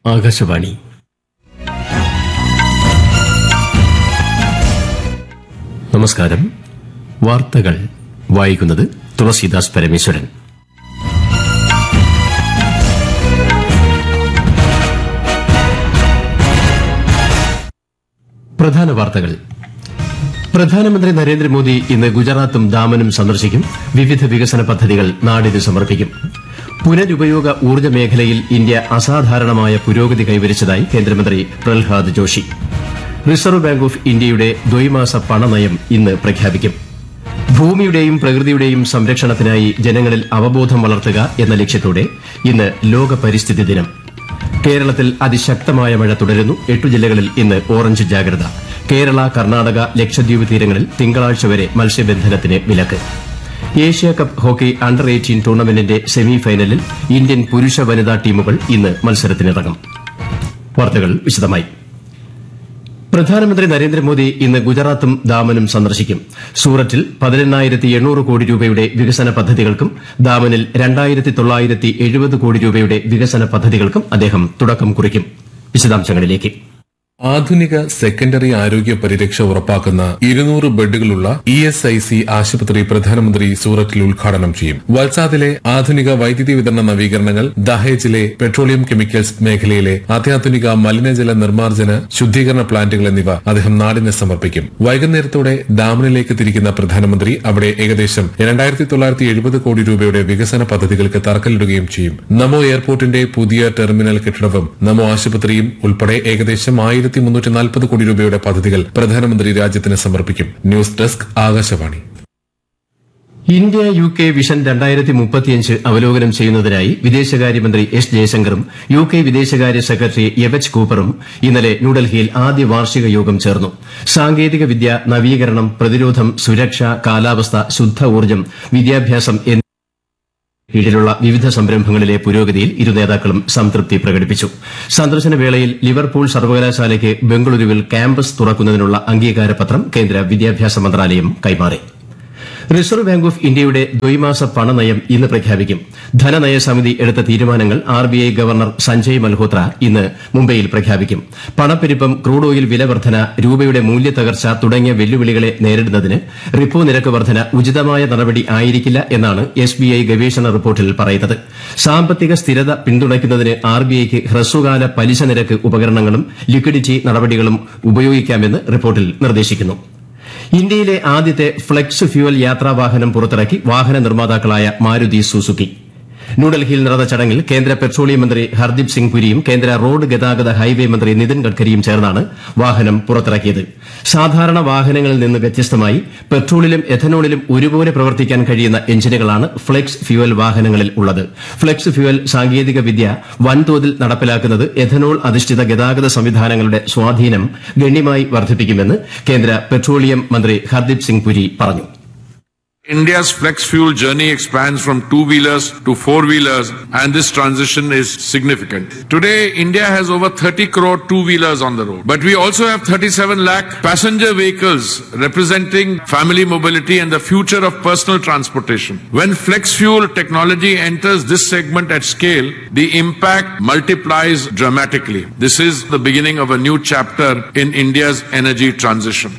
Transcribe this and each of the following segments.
ആകാശവാണി നമസ്കാരം വാർത്തകൾ വായിക്കുന്നത് തുളസീദാസ് പരമേശ്വരൻ പ്രധാന വാർത്തകൾ പ്രധാനമന്ത്രി നരേന്ദ്രമോദി ഇന്ന് ഗുജറാത്തും ദാമനും സന്ദർശിക്കും വിവിധ വികസന പദ്ധതികൾ നാടിന് സമർപ്പിക്കും പുനരുപയോഗ ഊർജ്ജ മേഖലയിൽ ഇന്ത്യ അസാധാരണമായ പുരോഗതി കൈവരിച്ചതായി കേന്ദ്രമന്ത്രി Pralhad Joshi Reserve Bank of ഇന്ത്യയുടെ ദ്വൈമാസ പണനയം ഇന്ന് പ്രഖ്യാപിക്കും ഭൂമിയുടെയും പ്രകൃതിയുടെയും സംരക്ഷണത്തിനായി ജനങ്ങളിൽ അവബോധം വളർത്തുക എന്ന ലക്ഷ്യത്തോടെ ഇന്ന് ലോക പരിസ്ഥിതി ദിനം കേരളത്തിൽ അതിശക്തമായ മഴ തുടരുന്നു എട്ടു ജില്ലകളിൽ ഇന്ന് ഓറഞ്ച് ജാഗ്രത കേരള കർണാടക ലക്ഷദ്വീപ് തീരങ്ങളിൽ തിങ്കളാഴ്ച വരെ മത്സ്യബന്ധനത്തിന് വിലക്ക് Asia Cup hockey under eighteen ടൂർണമെന്റിന്റെ സെമി ഫൈനലിൽ ഇന്ത്യൻ പുരുഷ വനിതാ ടീമുകൾ ഇന്ന് മത്സരത്തിനിറങ്ങും വാർത്തകൾ വിശദമായി പ്രധാനമന്ത്രി നരേന്ദ്രമോദി ഇന്ന് ഗുജറാത്തും ദാമനും സന്ദർശിക്കും സൂററ്റിൽ പതിനെണ്ണായിരത്തി എണ്ണൂറ് കോടി രൂപയുടെ വികസന പദ്ധതികൾക്കും ദാമനിൽ രണ്ടായിരത്തി തൊള്ളായിരത്തി എഴുപത് കോടി രൂപയുടെ വികസന പദ്ധതികൾക്കും അദ്ദേഹം തുടക്കം കുറിക്കും വിശദാംശങ്ങളിലേക്ക് ആധുനിക സെക്കൻഡറി ആരോഗ്യ പരിരക്ഷ ഉറപ്പാക്കുന്ന ഇരുന്നൂറ് ബെഡുകളുള്ള ഇ എസ് ഐ സി ആശുപത്രി പ്രധാനമന്ത്രി സൂറത്തിൽ ഉദ്ഘാടനം ചെയ്യും വൽസാദിലെ ആധുനിക വൈദ്യുതി വിതരണ നവീകരണങ്ങൾ ദഹേജിലെ പെട്രോളിയം കെമിക്കൽസ് മേഖലയിലെ അത്യാധുനിക മലിനജല നിർമ്മാർജ്ജന ശുദ്ധീകരണ പ്ലാന്റുകൾ എന്നിവ അദ്ദേഹം നാടിന് സമർപ്പിക്കും വൈകുന്നേരത്തോടെ ഡാമിനിലേക്ക് തിരിക്കുന്ന പ്രധാനമന്ത്രി അവിടെ ഏകദേശം രണ്ടായിരത്തി തൊള്ളായിരത്തി എഴുപത് കോടി രൂപയുടെ വികസന പദ്ധതികൾക്ക് തറക്കല്ലിടുകയും ചെയ്യും നമോ എയർപോർട്ടിന്റെ പുതിയ ടെർമിനൽ കെട്ടിടവും നമോ ആശുപത്രിയും ഉൾപ്പെടെ ഏകദേശം ആയിരത്തി മുന്നൂറ്റി നാൽപ്പത് കോടി രൂപയുടെ പദ്ധതികൾ പ്രധാനമന്ത്രി രാജ്യത്തിന് സമർപ്പിക്കും news desk Akashvani India U K vision രണ്ടായിരത്തി മുപ്പത്തിയഞ്ച് അവലോകനം ചെയ്യുന്നതിനായി വിദേശകാര്യമന്ത്രി എസ് ജയശങ്കറും യു കെ വിദേശകാര്യ സെക്രട്ടറി എവച്ച് കൂപ്പറും ഇന്നലെ ന്യൂഡൽഹിയിൽ ആദ്യ വാർഷിക യോഗം ചേർന്നു സാങ്കേതിക വിദ്യ നവീകരണം പ്രതിരോധം സുരക്ഷ കാലാവസ്ഥ ശുദ്ധ ഊർജ്ജം വിദ്യാഭ്യാസം എന്നീ കീഴിലുള്ള വിവിധ സംരംഭങ്ങളിലെ പുരോഗതിയിൽ ഇരു നേതാക്കളും സംതൃപ്തി പ്രകടിപ്പിച്ചു സന്ദർശന വേളയിൽ ലിവർപൂൾ സർവകലാശാലയ്ക്ക് ബംഗളൂരുവിൽ ക്യാമ്പസ് തുറക്കുന്നതിനുള്ള അംഗീകാരപത്രം കേന്ദ്ര വിദ്യാഭ്യാസ മന്ത്രാലയം കൈമാറി റിസർവ് ബാങ്ക് ഓഫ് ഇന്ത്യയുടെ ദ്വൈമാസ പണനയം ഇന്ന് പ്രഖ്യാപിക്കും ധനനയ സമിതി എടുത്ത തീരുമാനങ്ങൾ ആർബിഐ ഗവർണർ സഞ്ജയ് മൽഹോത്ര ഇന്ന് മുംബൈയിൽ പ്രഖ്യാപിക്കും പണപ്പെരുപ്പം ക്രൂഡ് ഓയിൽ വില വർധന രൂപയുടെ മൂല്യത്തകർച്ച തുടങ്ങിയ വെല്ലുവിളികളെ നേരിടുന്നതിന് റിപ്പോ നിരക്ക് വർധന ഉചിതമായ നടപടി ആയിരിക്കില്ല എന്നാണ് എസ്ബിഐ ഗവേഷണ റിപ്പോർട്ടിൽ പറയുന്നത് സാമ്പത്തിക സ്ഥിരത പിന്തുണയ്ക്കുന്നതിന് ആർബിഐക്ക് ഹ്രസ്വകാല പലിശ നിരക്ക് ഉപകരണങ്ങളും ലിക്വിഡിറ്റി നടപടികളും ഉപയോഗിക്കാമെന്ന് റിപ്പോർട്ടിൽ നിർദ്ദേശിക്കുന്നു ഇന്ത്യയിലെ ആദ്യത്തെ ഫ്ലെക്സ് ഫ്യൂവൽ യാത്രാവാഹനം പുറത്തിറക്കി വാഹന നിർമ്മാതാക്കളായ മാരുതി സുസുക്കി ന്യൂഡൽഹിയിൽ നടന്ന ചടങ്ങിൽ കേന്ദ്ര പെട്രോളിയം മന്ത്രി ഹർദീപ് സിംഗ് പുരിയും കേന്ദ്ര റോഡ് ഗതാഗത ഹൈവേ മന്ത്രി നിതിൻ ഗഡ്കരിയും ചേർന്നാണ് വാഹനം പുറത്തിറക്കിയത് സാധാരണ വാഹനങ്ങളിൽ നിന്ന് വ്യത്യസ്തമായി പെട്രോളിലും എഥനോളിലും ഒരുപോലെ പ്രവർത്തിക്കാൻ കഴിയുന്ന എഞ്ചിനുകളാണ് ഫ്ലെക്സ് ഫ്യൂവൽ വാഹനങ്ങളിൽ ഉള്ളത് ഫ്ലെക്സ് ഫ്യൂവൽ സാങ്കേതിക വിദ്യ വൻതോതിൽ നടപ്പിലാക്കുന്നത് എഥനോൾ അധിഷ്ഠിത ഗതാഗത സംവിധാനങ്ങളുടെ സ്വാധീനം ഗണ്യമായി വർദ്ധിപ്പിക്കുമെന്ന് കേന്ദ്ര പെട്രോളിയം മന്ത്രി ഹർദീപ് സിംഗ് പുരി പറഞ്ഞു India's flex fuel journey expands from two wheelers to four wheelers, and this transition is significant. Today, India has over 30 crore two wheelers on the road, but we also have 37 lakh passenger vehicles representing family mobility and the future of personal transportation. When flex fuel technology enters this segment at scale, the impact multiplies dramatically. This is the beginning of a new chapter in India's energy transition.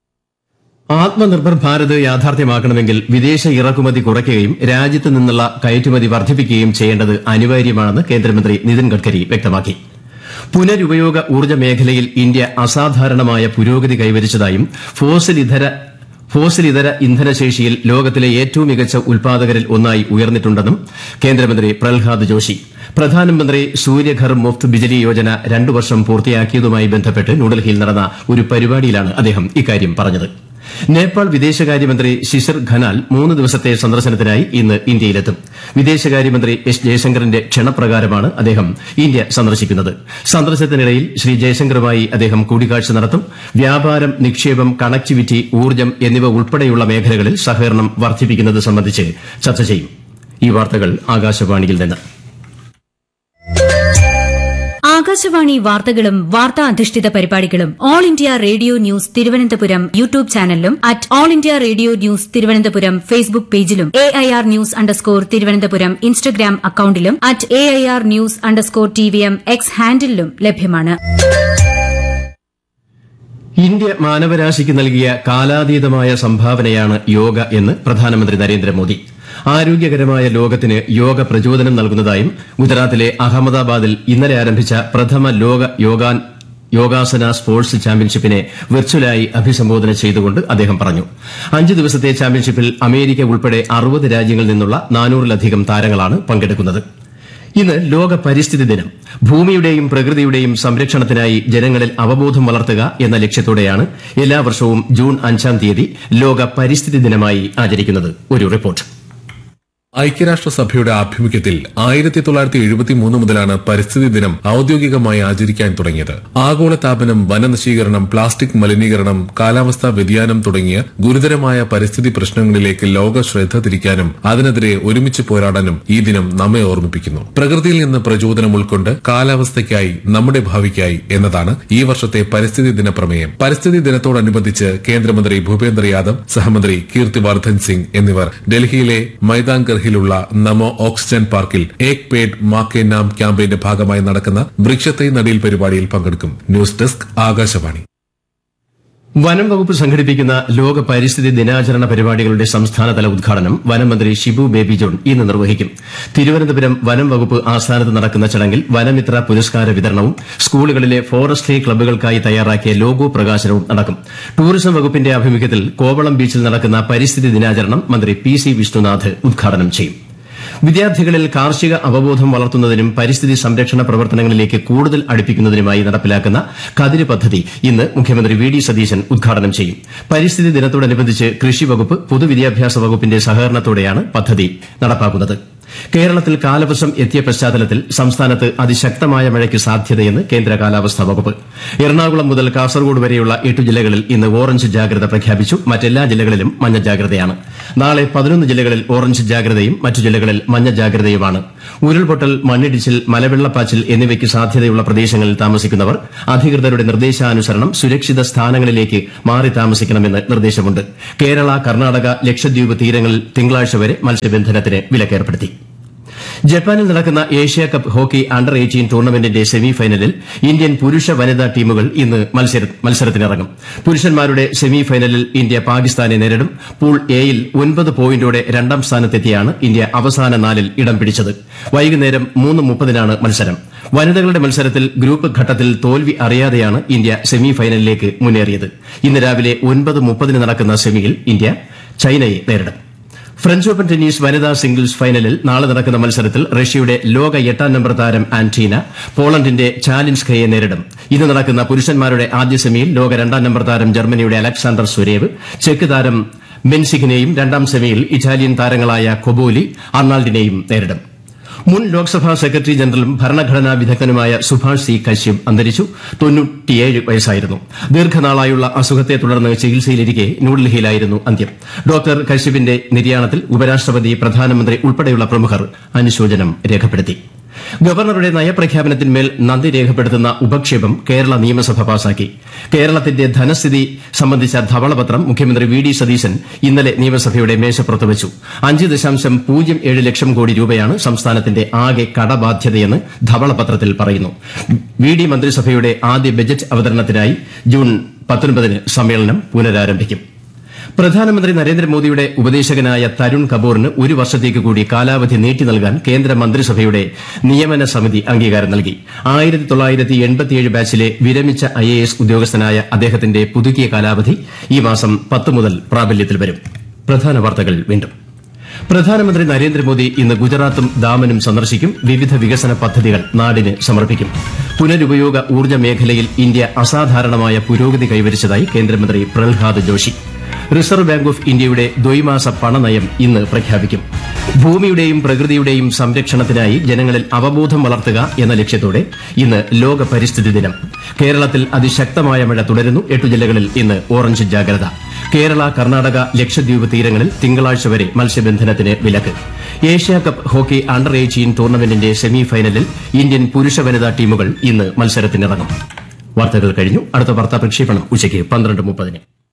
Atmanirbhar Bharat യാഥാർത്ഥ്യമാക്കണമെങ്കിൽ വിദേശ ഇറക്കുമതി കുറയ്ക്കുകയും രാജ്യത്ത് നിന്നുള്ള കയറ്റുമതി വർദ്ധിപ്പിക്കുകയും ചെയ്യേണ്ടത് അനിവാര്യമാണെന്ന് കേന്ദ്രമന്ത്രി നിതിൻ ഗഡ്കരി വ്യക്തമാക്കി പുനരുപയോഗ ഊർജ്ജ മേഖലയിൽ ഇന്ത്യ അസാധാരണമായ പുരോഗതി കൈവരിച്ചതായും ഫോസിൽ ഇതര ഫോസിൽ ഇതര ഇന്ധനശേഷിയിൽ ലോകത്തിലെ ഏറ്റവും മികച്ച ഉൽപാദകരിൽ ഒന്നായി ഉയർന്നിട്ടുണ്ടെന്നും കേന്ദ്രമന്ത്രി പ്രഹ്ലാദ് ജോഷി പ്രധാനമന്ത്രി സൂര്യഘർ മുഫ്ത് ബിജലി യോജന രണ്ടു വർഷം പൂർത്തിയാക്കിയതുമായി ബന്ധപ്പെട്ട് ന്യൂഡൽഹിയിൽ നടന്ന ഒരു പരിപാടിയിലാണ് അദ്ദേഹം ഇക്കാര്യം പറഞ്ഞത് നേപ്പാൾ വിദേശകാര്യമന്ത്രി ശിശിർ ഖനാൽ മൂന്ന് ദിവസത്തെ സന്ദർശനത്തിനായി ഇന്ന് ഇന്ത്യയിലെത്തും വിദേശകാര്യമന്ത്രി എസ് ജയശങ്കറിന്റെ ക്ഷണപ്രകാരമാണ് അദ്ദേഹം ഇന്ത്യ സന്ദർശിക്കുന്നത് സന്ദർശനത്തിനിടയിൽ ശ്രീ ജയശങ്കറുമായി അദ്ദേഹം കൂടിക്കാഴ്ച നടത്തും വ്യാപാരം നിക്ഷേപം കണക്ടിവിറ്റി ഊർജ്ജം എന്നിവ ഉൾപ്പെടെയുള്ള മേഖലകളിൽ സഹകരണം വർദ്ധിപ്പിക്കുന്നത് സംബന്ധിച്ച് ചർച്ച ചെയ്യും ഈ വാർത്തകൾ ആകാശവാണിയിൽ നിന്ന് ആകാശവാണി വാർത്തകളും വാർത്താ അധിഷ്ഠിത പരിപാടികളും All India Radio News Thiruvananthapuram YouTube ചാനലിലും at All India Radio News Thiruvananthapuram Facebook പേജിലും A I R news underscore Thiruvananthapuram Instagram അക്കൌണ്ടിലും at A I R news underscore T V M X ഹാൻഡിലും ലഭ്യമാണ് ഇന്ത്യ മാനവരാശിക്ക് നൽകിയ കാലാതീതമായ സംഭാവനയാണ് യോഗ എന്ന് പ്രധാനമന്ത്രി നരേന്ദ്രമോദി ആരോഗ്യകരമായ ലോകത്തിന് യോഗ പ്രചോദനം നൽകുന്നതായും ഗുജറാത്തിലെ അഹമ്മദാബാദിൽ ഇന്നലെ ആരംഭിച്ച പ്രഥമ ലോക യോഗാൻ യോഗാസന സ്പോർട്സ് ചാമ്പ്യൻഷിപ്പിനെ വെർച്വലായി അഭിസംബോധന ചെയ്തുകൊണ്ട് അദ്ദേഹം പറഞ്ഞു അഞ്ച് ദിവസത്തെ ചാമ്പ്യൻഷിപ്പിൽ അമേരിക്ക ഉൾപ്പെടെ അറുപത് രാജ്യങ്ങളിൽ നിന്നുള്ള നാനൂറിലധികം താരങ്ങളാണ് പങ്കെടുക്കുന്നത് ഇന്ന് ലോക പരിസ്ഥിതി ദിനം ഭൂമിയുടെയും പ്രകൃതിയുടെയും സംരക്ഷണത്തിനായി ജനങ്ങളിൽ അവബോധം വളർത്തുക എന്ന ലക്ഷ്യത്തോടെയാണ് എല്ലാ വർഷവും ജൂൺ അഞ്ചാം തീയതി ലോക പരിസ്ഥിതി ദിനമായി ആചരിക്കുന്നത് ഒരു റിപ്പോർട്ട് ഐക്യരാഷ്ട്രസഭയുടെ ആഭിമുഖ്യത്തിൽ ആയിരത്തി തൊള്ളായിരത്തി എഴുപത്തി മൂന്ന് മുതലാണ് പരിസ്ഥിതി ദിനം ഔദ്യോഗികമായി ആചരിക്കാൻ തുടങ്ങിയത് ആഗോളതാപനം വനനശീകരണം പ്ലാസ്റ്റിക് മലിനീകരണം കാലാവസ്ഥാ വ്യതിയാനം തുടങ്ങിയ ഗുരുതരമായ പരിസ്ഥിതി പ്രശ്നങ്ങളിലേക്ക് ലോക ശ്രദ്ധ തിരിക്കാനും അതിനെതിരെ ഒരുമിച്ച് പോരാടാനും ഈ ദിനം നമ്മെ ഓർമ്മിപ്പിക്കുന്നു പ്രകൃതിയിൽ നിന്ന് പ്രചോദനം ഉൾക്കൊണ്ട് കാലാവസ്ഥയ്ക്കായി നമ്മുടെ ഭാവിക്കായി എന്നതാണ് ഈ വർഷത്തെ പരിസ്ഥിതി ദിന പ്രമേയം പരിസ്ഥിതി ദിനത്തോടനുബന്ധിച്ച് കേന്ദ്രമന്ത്രി ഭൂപേന്ദ്ര യാദവ് സഹമന്ത്രി കീർത്തിവർദ്ധൻ സിംഗ് എന്നിവർ ഡൽഹിയിലെ മൈതാൻഗർഹിലുള്ള നമോ ഓക്സിജൻ പാർക്കിൽ ഏക് പേഡ് മാക്കേ നാം ക്യാമ്പയിന്റെ ഭാഗമായി നടക്കുന്ന വൃക്ഷത്തൈ നടീൽ പരിപാടിയിൽ പങ്കെടുക്കും ന്യൂസ് ഡെസ്ക് ആകാശവാണി വനം വകുപ്പ് സംഘടിപ്പിക്കുന്ന ലോക പരിസ്ഥിതി ദിനാചരണ പരിപാടികളുടെ സംസ്ഥാനതല ഉദ്ഘാടനം വനമന്ത്രി ഷിബു ബേബി ജോൺ ഇന്ന് നിർവഹിക്കും തിരുവനന്തപുരം വനം വകുപ്പ് ആസ്ഥാനത്ത് നടക്കുന്ന ചടങ്ങിൽ വനമിത്ര പുരസ്കാര വിതരണവും സ്കൂളുകളിലെ ഫോറസ്ട്രി ക്ലബ്ബുകൾക്കായി തയ്യാറാക്കിയ ലോഗോ പ്രകാശനവും നടക്കും ടൂറിസം വകുപ്പിന്റെ ആഭിമുഖ്യത്തിൽ കോവളം ബീച്ചിൽ നടക്കുന്ന പരിസ്ഥിതി ദിനാചരണം മന്ത്രി പി സി വിഷ്ണുനാഥ് ഉദ്ഘാടനം ചെയ്യും വിദ്യാർത്ഥികളിൽ കാർഷിക അവബോധം വളർത്തുന്നതിനും പരിസ്ഥിതി സംരക്ഷണ പ്രവർത്തനങ്ങളിലേക്ക് കൂടുതൽ അടുപ്പിക്കുന്നതിനുമായി നടപ്പിലാക്കുന്ന കതിര് പദ്ധതി ഇന്ന് മുഖ്യമന്ത്രി വി ഡി സതീശൻ ഉദ്ഘാടനം ചെയ്യും പരിസ്ഥിതി ദിനത്തോടനുബന്ധിച്ച് കൃഷി വകുപ്പ് പൊതുവിദ്യാഭ്യാസ വകുപ്പിന്റെ സഹകരണത്തോടെയാണ് പദ്ധതി നടപ്പാക്കുന്നത് കേരളത്തിൽ കാലവർഷം എത്തിയ പശ്ചാത്തലത്തിൽ സംസ്ഥാനത്ത് അതിശക്തമായ മഴയ്ക്ക് സാധ്യതയെന്ന് കേന്ദ്ര കാലാവസ്ഥാ വകുപ്പ് എറണാകുളം മുതൽ കാസർഗോഡ് വരെയുള്ള എട്ട് ജില്ലകളിൽ ഇന്ന് ഓറഞ്ച് ജാഗ്രത പ്രഖ്യാപിച്ചു മറ്റെല്ലാ ജില്ലകളിലും മഞ്ഞ ജാഗ്രതയാണ് നാളെ പതിനൊന്ന് ജില്ലകളിൽ ഓറഞ്ച് ജാഗ്രതയും മറ്റു ജില്ലകളിൽ മഞ്ഞ ജാഗ്രതയുമാണ് ഉരുൾപൊട്ടൽ മണ്ണിടിച്ചിൽ മലവെള്ളപ്പാച്ചിൽ എന്നിവയ്ക്ക് സാധ്യതയുള്ള പ്രദേശങ്ങളിൽ താമസിക്കുന്നവർ അധികൃതരുടെ നിർദ്ദേശാനുസരണം സുരക്ഷിത സ്ഥാനങ്ങളിലേക്ക് മാറി താമസിക്കണമെന്ന് നിർദ്ദേശമുണ്ട് കേരള കർണാടക ലക്ഷദ്വീപ് തീരങ്ങളിൽ തിങ്കളാഴ്ച വരെ മത്സ്യബന്ധനത്തിന് വിലക്കേർപ്പെടുത്തി ജപ്പാനിൽ നടക്കുന്ന Asia Cup hockey under eighteen ടൂർണമെന്റിന്റെ സെമി ഫൈനലിൽ ഇന്ത്യൻ പുരുഷ വനിതാ ടീമുകൾ ഇന്ന് മത്സര- മത്സരത്തിനിറങ്ങും പുരുഷന്മാരുടെ സെമി ഫൈനലിൽ ഇന്ത്യ പാകിസ്ഥാനെ നേരിടും പൂൾ എയിൽ ഒൻപത് പോയിന്റോടെ രണ്ടാം സ്ഥാനത്തെത്തിയാണ് ഇന്ത്യ അവസാന നാലിൽ ഇടം പിടിച്ചത് വൈകുന്നേരം മൂന്ന് മുപ്പതിനാണ് മത്സരം വനിതകളുടെ മത്സരത്തിൽ ഗ്രൂപ്പ് ഘട്ടത്തിൽ തോൽവി അറിയാതെയാണ് ഇന്ത്യ സെമി ഫൈനലിലേക്ക് മുന്നേറിയത് ഇന്ന് രാവിലെ ഒൻപത് മുപ്പതിന് നടക്കുന്ന സെമിയിൽ ഇന്ത്യ ചൈനയെ നേരിടും ഫ്രഞ്ച് ഓപ്പൺ ടെന്നീസ് വനിതാ സിംഗിൾസ് ഫൈനലിൽ നാളെ നടക്കുന്ന മത്സരത്തിൽ റഷ്യയുടെ ലോക എട്ടാം നമ്പർ താരം ആന്റീന പോളണ്ടിന്റെ ചാലിൻസ്കയെ നേരിടും ഇന്ന് നടക്കുന്ന പുരുഷന്മാരുടെ ആദ്യ സെമിയിൽ ലോക രണ്ടാം നമ്പർ താരം ജർമ്മനിയുടെ അലക്സാണ്ടർ സുരേവ് ചെക്ക് താരം മെൻസിഖിനെയും രണ്ടാം സെമിയിൽ ഇറ്റാലിയൻ താരങ്ങളായ കൊബോലി അർണാൾഡിനെയും നേരിടും മുൻ ലോക്സഭാ സെക്രട്ടറി ജനറലും ഭരണഘടനാ വിദഗ്ധനുമായ സുഭാഷ് സി കശ്യപ് അന്തരിച്ചു തൊണ്ണൂറ്റിയേഴ് വയസ്സായിരുന്നു ദീർഘനാളായുള്ള അസുഖത്തെ തുടർന്ന് ചികിത്സയിലിരിക്കെ ന്യൂഡൽഹിയിലായിരുന്നു അന്ത്യം ഡോക്ടർ കശ്യപിന്റെ നിര്യാണത്തിൽ ഉപരാഷ്ട്രപതി പ്രധാനമന്ത്രി ഉൾപ്പെടെയുള്ള പ്രമുഖർ അനുശോചനം രേഖപ്പെടുത്തി ഗവർണറുടെ നയപ്രഖ്യാപനത്തിന്മേൽ നന്ദി രേഖപ്പെടുത്തുന്ന ഉപക്ഷേപം കേരള നിയമസഭ പാസാക്കി കേരളത്തിന്റെ ധനസ്ഥിതി സംബന്ധിച്ച ധവളപത്രം മുഖ്യമന്ത്രി വി ഡി സതീശൻ ഇന്നലെ നിയമസഭയുടെ മേശപ്പുറത്ത് വെച്ചു അഞ്ച് ദശാംശം പൂജ്യം ഏഴ് ലക്ഷം കോടി രൂപയാണ് സംസ്ഥാനത്തിന്റെ ആകെ കടബാധ്യതയെന്ന് ധവളപത്രത്തിൽ പറയുന്നു വി ഡി മന്ത്രിസഭയുടെ ആദ്യ ബജറ്റ് അവതരണത്തിനായി ജൂൺ പത്തൊൻപതിന് സമ്മേളനം പുനരാരംഭിക്കും പ്രധാനമന്ത്രി നരേന്ദ്രമോദിയുടെ ഉപദേശകനായ തരുൺ കപൂറിന് ഒരു വർഷത്തേക്ക് കൂടി കാലാവധി നീട്ടി നൽകാൻ കേന്ദ്ര മന്ത്രിസഭയുടെ നിയമന സമിതി അംഗീകാരം നൽകി ആയിരത്തി തൊള്ളായിരത്തി എൺപത്തിയേഴ് ബാച്ചിലെ വിരമിച്ച ഐ എ എസ് ഉദ്യോഗസ്ഥനായ അദ്ദേഹത്തിന്റെ പുതുക്കിയ കാലാവധി ഈ മാസം പത്ത് മുതൽ പ്രാബല്യത്തിൽ വരും പ്രധാന വാർത്തകൾ വീണ്ടും പ്രധാനമന്ത്രി നരേന്ദ്രമോദി ഇന്ന് ഗുജറാത്തും ദാമനും സന്ദർശിക്കും വിവിധ വികസന പദ്ധതികൾ നാടിന് സമർപ്പിക്കും പുനരുപയോഗ ഊർജ്ജ മേഖലയിൽ ഇന്ത്യ അസാധാരണമായ പുരോഗതി കൈവരിച്ചതായി കേന്ദ്രമന്ത്രി Pralhad Joshi Reserve Bank of ഇന്ത്യയുടെ ദ്വൈമാസ പണനയം ഇന്ന് പ്രഖ്യാപിക്കും ഭൂമിയുടെയും പ്രകൃതിയുടെയും സംരക്ഷണത്തിനായി ജനങ്ങളിൽ അവബോധം വളർത്തുക എന്ന ലക്ഷ്യത്തോടെ ഇന്ന് ലോക പരിസ്ഥിതി ദിനം കേരളത്തിൽ അതിശക്തമായ മഴ തുടരുന്നു എട്ടു ജില്ലകളിൽ ഇന്ന് ഓറഞ്ച് ജാഗ്രത കേരള കർണാടക ലക്ഷദ്വീപ് തീരങ്ങളിൽ തിങ്കളാഴ്ച വരെ മത്സ്യബന്ധനത്തിന് വിലക്ക് Asia Cup hockey under eighteen ടൂർണമെന്റിന്റെ സെമി ഫൈനലിൽ ഇന്ത്യൻ പുരുഷ വനിതാ ടീമുകൾ ഇന്ന് മത്സരത്തിനിറങ്ങും വാർത്തകൾ കഴിഞ്ഞു അടുത്ത വാർത്താ പ്രക്ഷേപണം ഉച്ചയ്ക്ക് പന്ത്രണ്ട് മുപ്പതിന്